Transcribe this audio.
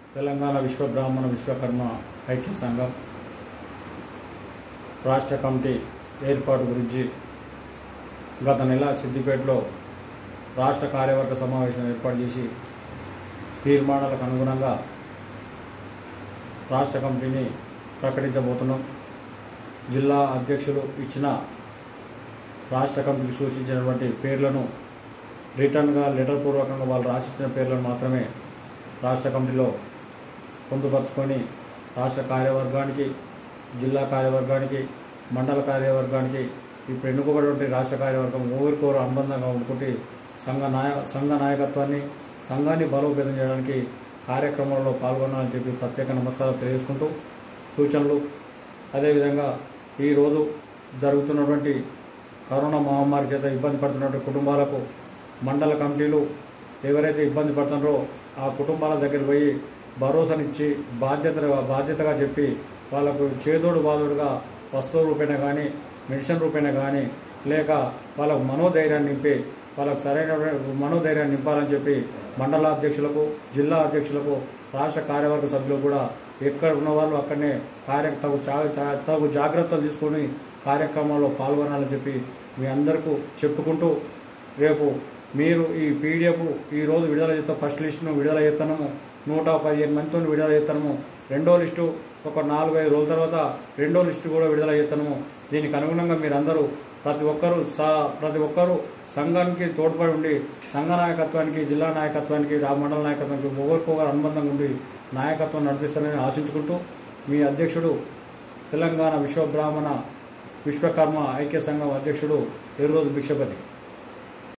తెలంగాణ విశ్వ బ్రాహ్మణ విశ్వకర్మ ఐక్య సంఘం రాష్ట్ర కమిటీ ఏర్పాటు గురించి గత నెల సిద్దిపేటలో రాష్ట్ర కార్యవర్గ సమావేశం ఏర్పాటు చేసి తీర్మానాలకు అనుగుణంగా రాష్ట్ర కమిటీని ప్రకటించబోతున్నాం జిల్లా అధ్యక్షులు ఇచ్చిన రాష్ట్ర కమిటీకి సూచించినటువంటి పేర్లను రిటర్న్గా లెటర్ పూర్వకంగా వాళ్ళు రాసిచ్చిన పేర్లను మాత్రమే రాష్ట్ర కమిటీలో పొందుపరుచుకొని రాష్ట్ర కార్యవర్గానికి జిల్లా కార్యవర్గానికి మండల కార్యవర్గానికి ఇప్పుడు ఎన్నుకోబడినటువంటి రాష్ట్ర కార్యవర్గం ఊరికోరు అనుబంధంగా ఉండుకుంటే సంఘ నాయ సంఘ నాయకత్వాన్ని సంఘాన్ని బలోపేతం చేయడానికి కార్యక్రమంలో పాల్గొనాలని చెప్పి ప్రత్యేక నమస్కారాలు తెలియజేసుకుంటూ సూచనలు అదేవిధంగా ఈరోజు జరుగుతున్నటువంటి కరోనా మహమ్మారి చేత ఇబ్బంది పడుతున్నటువంటి కుటుంబాలకు మండల కమిటీలు ఎవరైతే ఇబ్బంది పడుతున్నారో ఆ కుటుంబాల దగ్గర పోయి భరోసానిచ్చి బాధ్యత బాధ్యతగా చెప్పి వాళ్ళకు చేదోడు బాధోడుగా వస్తువు రూపేణ కానీ మెడిసిన్ రూపేణ కానీ లేక వాళ్ళకు మనోధైర్యాన్ని నింపి వాళ్ళకు సరైన మనోధైర్యాన్ని నింపాలని చెప్పి మండల అధ్యక్షులకు జిల్లా అధ్యక్షులకు రాష్ట్ర కార్యవర్గ సభ్యులకు కూడా ఎక్కడ ఉన్న వాళ్ళు అక్కడనే కార్య తగు జా- తగు జాగ్రత్తలు తీసుకొని కార్యక్రమంలో పాల్గొనాలని చెప్పి మీ అందరికీ చెప్పుకుంటూ రేపు మీరు ఈ పీడిఎఫ్ ఈ రోజు విడుదల చేస్తాం ఫస్ట్ లిస్టును విడుదల చేస్తాము నూట పదిహేను మందితో విడుదల చేస్తాము రెండో లిస్టు ఒక నాలుగైదు రోజుల తర్వాత రెండో లిస్టు కూడా విడుదల చేస్తాము దీనికి అనుగుణంగా మీరందరూ ప్రతి ఒక్కరూ సా- ప్రతి ఒక్కరూ సంఘానికి తోడ్పడి ఉండి సంఘ నాయకత్వానికి జిల్లా నాయకత్వానికి రా మండల నాయకత్వానికి ఒకరికొకరు అనుబంధంగా ఉండి నాయకత్వం నడిపిస్తారని ఆశించుకుంటూ మీ అధ్యక్షుడు తెలంగాణ విశ్వ బ్రాహ్మణ విశ్వకర్మ ఐక్య సంఘం అధ్యక్షుడు ఎర్రోజు భిక్షపతి